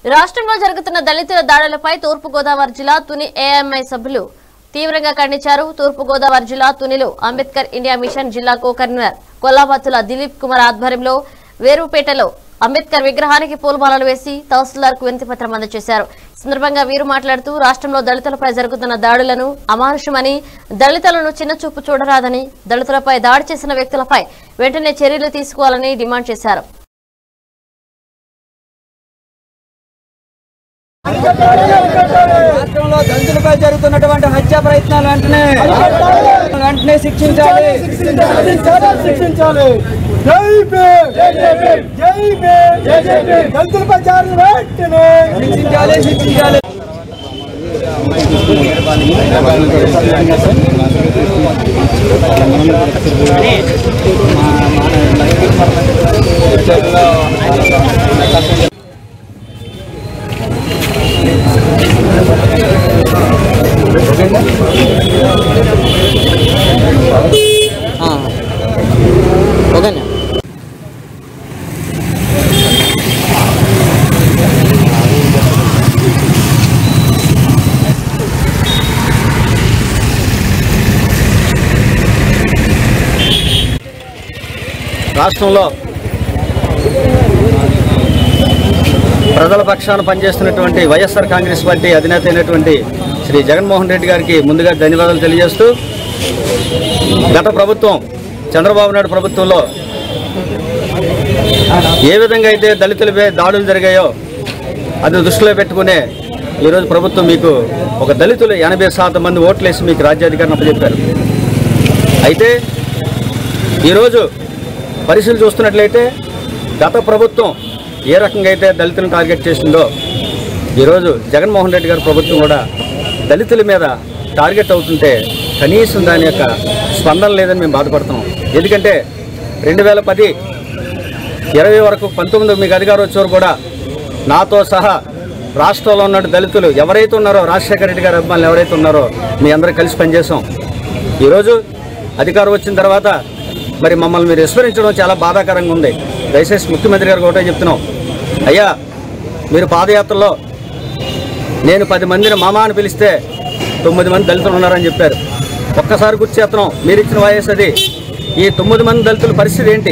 రాష్ట్రంలో జరుగుతున్న దళితుల దాడులపై తూర్పుగోదావరి జిల్లా తుని ఏఎంఐ సభ్యులు తీవ్రంగా ఖండించారు తూర్పుగోదావరి జిల్లా తునిలో అంబేద్కర్ ఇండియా మిషన్ జిల్లా కో కన్వీనర్ కొల్లాబత్తుల దిలీప్ కుమార్ ఆధ్వర్యంలో వేరుపేటలో అంబేద్కర్ విగ్రహానికి పూలమాలలు వేసి తహసీల్దార్ కు వినతి పత్రం అందజేశారు ఈ సందర్భంగా వీరు మాట్లాడుతూ రాష్ట్రంలో దళితులపై జరుగుతున్న దాడులను అమానుషమని దళితులను చిన్నచూపు చూడరాదని దళితులపై దాడి చేసిన వ్యక్తులపై వెంటనే చర్యలు తీసుకోవాలని డిమాండ్ చేశారు రాష్ట్రంలో దళితులపై జరుగుతున్నటువంటి హత్యా ప్రయత్నాలు వెంటనే వెంటనే శిక్షించాలి శిక్షించాలి జై భీమ్ జై భీమ్ దళితులపై జారీ వెంటనే శిక్షించాలి శిక్షించాలి ఓకేనా రాష్ట్రంలో ప్రజల పక్షాన పనిచేస్తున్నటువంటి వైఎస్ఆర్ కాంగ్రెస్ పార్టీ అధినేత అయినటువంటి శ్రీ జగన్మోహన్ రెడ్డి గారికి ముందుగా ధన్యవాదాలు తెలియజేస్తూ గత ప్రభుత్వం చంద్రబాబు నాయుడు ప్రభుత్వంలో ఏ విధంగా అయితే దళితులపై దాడులు జరిగాయో అది దృష్టిలో పెట్టుకునే ఈరోజు ప్రభుత్వం మీకు ఒక దళితులు ఎనభై శాతం మంది ఓట్లేసి మీకు రాజ్యాధికారిని అప్పచెప్పారు అయితే ఈరోజు పరిశీలి చూస్తున్నట్లయితే గత ప్రభుత్వం ఏ రకంగా అయితే దళితులను టార్గెట్ చేసిందో ఈరోజు జగన్మోహన్ రెడ్డి గారి ప్రభుత్వం కూడా దళితుల మీద టార్గెట్ అవుతుంటే కనీసం దాని యొక్క స్పందన లేదని మేము బాధపడుతున్నాం ఎందుకంటే రెండు వేల పది ఇరవై వరకు పంతొమ్మిది మీకు అధికారం వచ్చేవారు కూడా నాతో సహా రాష్ట్రంలో ఉన్న దళితులు ఎవరైతే ఉన్నారో రాజశేఖర రెడ్డి గారి అభిమానులు ఎవరైతే ఉన్నారో మీ అందరూ కలిసి పనిచేసాం ఈరోజు అధికారం వచ్చిన తర్వాత మరి మమ్మల్ని మీరు విస్మరించడం చాలా బాధాకరంగా ఉంది దయచేసి ముఖ్యమంత్రి గారికి ఒకటే చెప్తున్నాం అయ్యా మీరు పాదయాత్రలో నేను పది మందిని మామ అని పిలిస్తే తొమ్మిది మంది దళితులు ఉన్నారని చెప్పారు ఒక్కసారి గుర్తు చేస్తున్నాం మీరు ఇచ్చిన వాయిస్ అది ఈ తొమ్మిది మంది దళితుల పరిస్థితి ఏంటి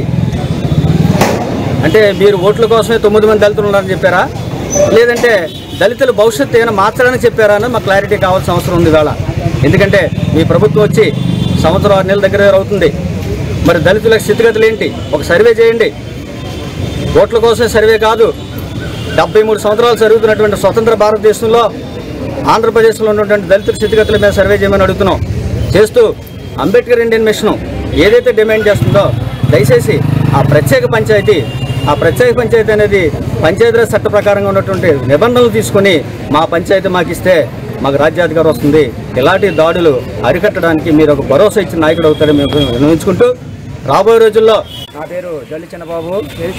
అంటే మీరు ఓట్ల కోసమే తొమ్మిది మంది దళితులు ఉన్నారని చెప్పారా లేదంటే దళితుల భవిష్యత్తు ఏమైనా మార్చడానికి చెప్పారా అని మాకు క్లారిటీ కావాల్సిన అవసరం ఉంది ఇవాళ ఎందుకంటే మీ ప్రభుత్వం వచ్చి సంవత్సరం ఆరు నెలల దగ్గర అవుతుంది మరి దళితుల స్థితిగతులు ఏంటి ఒక సర్వే చేయండి ఓట్ల కోసమే సర్వే కాదు డెబ్బై మూడు సంవత్సరాలు జరుగుతున్నటువంటి స్వతంత్ర భారతదేశంలో ఆంధ్రప్రదేశ్లో ఉన్నటువంటి దళితుల స్థితిగతుల మీద సర్వే చేయమని అడుగుతున్నాం చేస్తూ అంబేద్కర్ ఇండియన్ మిషన్ ఏదైతే డిమాండ్ చేస్తుందో దయచేసి ఆ ప్రత్యేక పంచాయతీ ఆ ప్రత్యేక పంచాయతీ అనేది పంచాయతీరాజ్ చట్ట ప్రకారంగా ఉన్నటువంటి నిబంధనలు తీసుకొని మా పంచాయతీ మాకు ఇస్తే మాకు రాజ్యాధికారం వస్తుంది ఇలాంటి దాడులు అరికట్టడానికి మీరు ఒక భరోసా ఇచ్చిన నాయకుడు అవుతారని మేము వినియోగించుకుంటూ రాబోయే రోజుల్లో నా పేరు జల్లి చిన్నబాబు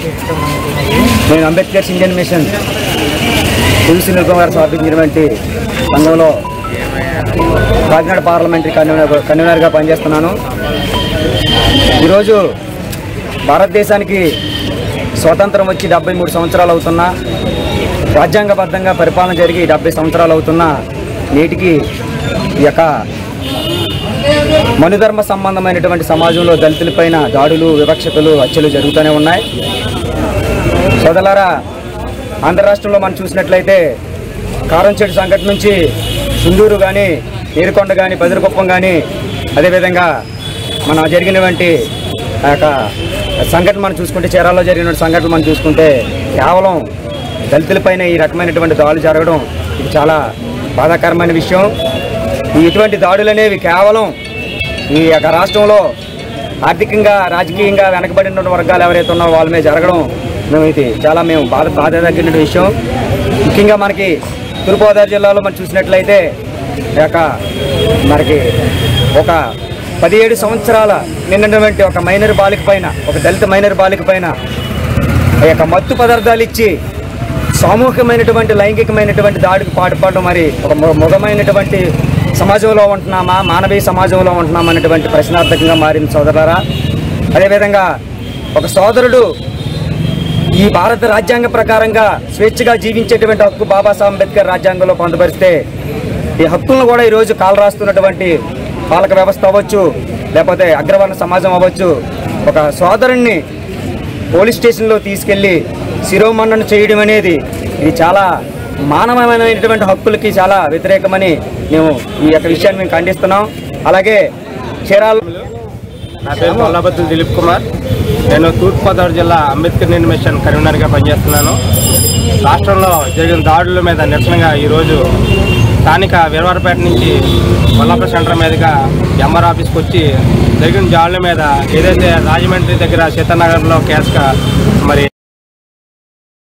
నేను అంబేద్కర్ ఇండియన్ మిషన్ తులసి సునీల్ కుమార్ స్థాపించినటువంటి సంఘంలో కాకినాడ పార్లమెంటరీ కన్వీనర్ కన్వీనర్గా పనిచేస్తున్నాను ఈరోజు భారతదేశానికి స్వాతంత్రం వచ్చి డెబ్బై మూడు సంవత్సరాలు అవుతున్నా రాజ్యాంగబద్ధంగా పరిపాలన జరిగి డెబ్బై సంవత్సరాలు అవుతున్నా నేటికి ఈ యొక్క మనుధర్మ సంబంధమైనటువంటి సమాజంలో దళితులపైన దాడులు వివక్షతలు హత్యలు జరుగుతూనే ఉన్నాయి సోదలారా ఆంధ్ర రాష్ట్రంలో మనం చూసినట్లయితే కారంచెడు సంఘటన నుంచి సుందూరు కానీ ఏరుకొండ కానీ బదిరికొప్పం కానీ అదేవిధంగా మన జరిగినటువంటి ఆ యొక్క సంఘటన మనం చూసుకుంటే చీరాల్లో జరిగిన సంఘటన మనం చూసుకుంటే కేవలం దళితులపైన ఈ రకమైనటువంటి దాడులు జరగడం ఇది చాలా బాధాకరమైన విషయం ఈ ఇటువంటి దాడులు అనేవి కేవలం ఈ యొక్క రాష్ట్రంలో ఆర్థికంగా రాజకీయంగా వెనకబడిన వర్గాలు ఎవరైతే ఉన్నారో వాళ్ళ మీద జరగడం మేము ఇది చాలా మేము బాధ బాధ తగ్గిన విషయం ముఖ్యంగా మనకి తూర్పుగోదావరి జిల్లాలో మనం చూసినట్లయితే ఈ యొక్క మనకి ఒక పదిహేడు సంవత్సరాల నిన్నటువంటి ఒక మైనర్ బాలిక పైన ఒక దళిత మైనర్ బాలిక పైన ఆ యొక్క మత్తు పదార్థాలు ఇచ్చి సామూహికమైనటువంటి లైంగికమైనటువంటి దాడికి పాటుపడడం మరి ఒక మొ- మొగమైనటువంటి సమాజంలో ఉంటున్నామా మానవీయ సమాజంలో ఉంటున్నామా అనేటువంటి ప్రశ్నార్థకంగా మారింది సోదరులారా అదేవిధంగా ఒక సోదరుడు ఈ భారత రాజ్యాంగ ప్రకారంగా స్వేచ్ఛగా జీవించేటువంటి హక్కు బాబాసాహెబ్ అంబేద్కర్ రాజ్యాంగంలో పొందపరిస్తే ఈ హక్కులను కూడా ఈరోజు కాలరాస్తున్నటువంటి పాలక వ్యవస్థ అవ్వచ్చు లేకపోతే అగ్రవర్ణ సమాజం అవ్వచ్చు ఒక సోదరుణ్ణి పోలీస్ స్టేషన్లో తీసుకెళ్లి శిరోమన్నను చేయడం అనేది ఇది చాలా మానవమైనటువంటి హక్కులకి చాలా వ్యతిరేకమని మేము ఈ యొక్క విషయాన్ని మేము ఖండిస్తున్నాం అలాగే చీరాల నా పేరు కొల్లాబత్తుల దిలీప్ కుమార్ నేను తూర్పుగోదావరి జిల్లా అంబేద్కర్ నేను మిషన్ కరీంనగర్గా పనిచేస్తున్నాను రాష్ట్రంలో జరిగిన దాడుల మీద నిరసనగా ఈరోజు స్థానిక వీరవారపేట నుంచి కొల్లాపూర్ సెంటర్ మీదుగా ఎంఆర్ ఆఫీస్కి వచ్చి జరిగిన దాడుల మీద ఏదైతే రాజమండ్రి దగ్గర సీతానగర్లో కేసుగా మరి